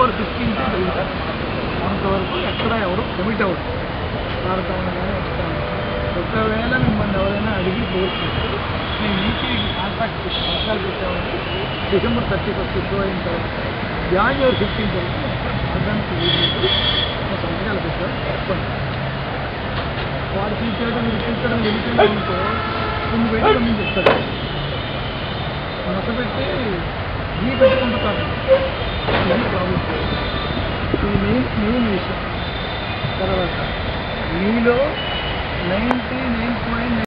October fifteenth జరుగుతారు అంతవరకు ఎక్కడ ఎవరు కమిట్ అవ్వరు భారతంలో కానీ ఎక్కడ ఒకవేళ మిమ్మల్ని ఎవరైనా అడిగి కోరుకుంటే మేము మీకు కాంట్రాక్ట్ సంవత్సరాలు పెట్టామంటే డిసెంబర్ థర్టీ ఫస్ట్ షో అయిన తర్వాత జాన్యువరి ఫిఫ్టీన్త్ వరకు అడ్వాన్స్ సంవత్సరాలు పెట్టారు చెప్పండి వాడు తీసేయడం మీరు తీసేయడం వెళ్ళిపోయింది అనుకో కొన్ని వేలు మీకు ఇస్తారు నచ్చబెట్టి గీ పెట్టుకుంటారు ఇది ప్రాబ్లం ఇది మెయిన్ మెయిన్ విషయం తర్వాత మీలో నైంటీ నైన్ పాయింట్